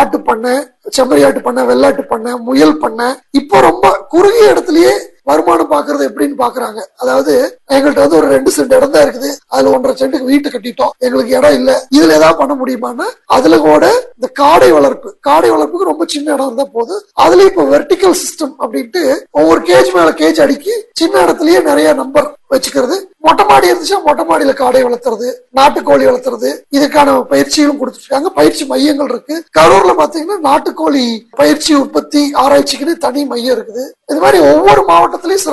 ஆட்டு பண்ணை செம்மறியாட்டு பண்ணை வெள்ளாட்டு பண்ணை முயல் பண்ணை இப்போ ரொம்ப குறுகிய இடத்துலயே வருமானம் பாக்குறது எப்படின்னு பாக்குறாங்க அதாவது எங்கள்கிட்ட வந்து ஒரு ரெண்டு சென்ட் இடம் தான் இருக்குது அதுல ஒன்றரை சென்ட்டுக்கு வீட்டு கட்டிட்டோம் எங்களுக்கு இடம் இல்ல இதுல ஏதாவது பண்ண முடியுமான்னா அதுல கூட இந்த காடை வளர்ப்பு காடை வளர்ப்புக்கு ரொம்ப சின்ன இடம் இருந்தா போதும் அதுல இப்போ வெர்டிக்கல் சிஸ்டம் அப்படின்ட்டு ஒவ்வொரு கேஜ் மேல கேஜ் அடுக்கி சின்ன இடத்துலயே நிறைய நம்பர் வச்சுக்கிறது மொட்டை மாடி இருந்துச்சுன்னா மொட்டை மாடியில காடை வளர்த்துறது நாட்டுக்கோழி வளர்த்துறது இதுக்கான பயிற்சியும் கொடுத்துருக்காங்க பயிற்சி மையங்கள் இருக்கு கரூர்ல பாத்தீங்கன்னா நாட்டுக்கோழி பயிற்சி உற்பத்தி ஆராய்ச்சிக்குன்னு தனி மையம் இருக்குது இது மாதிரி ஒவ்வொரு மாவட்டத்திலயும் சிறப்பு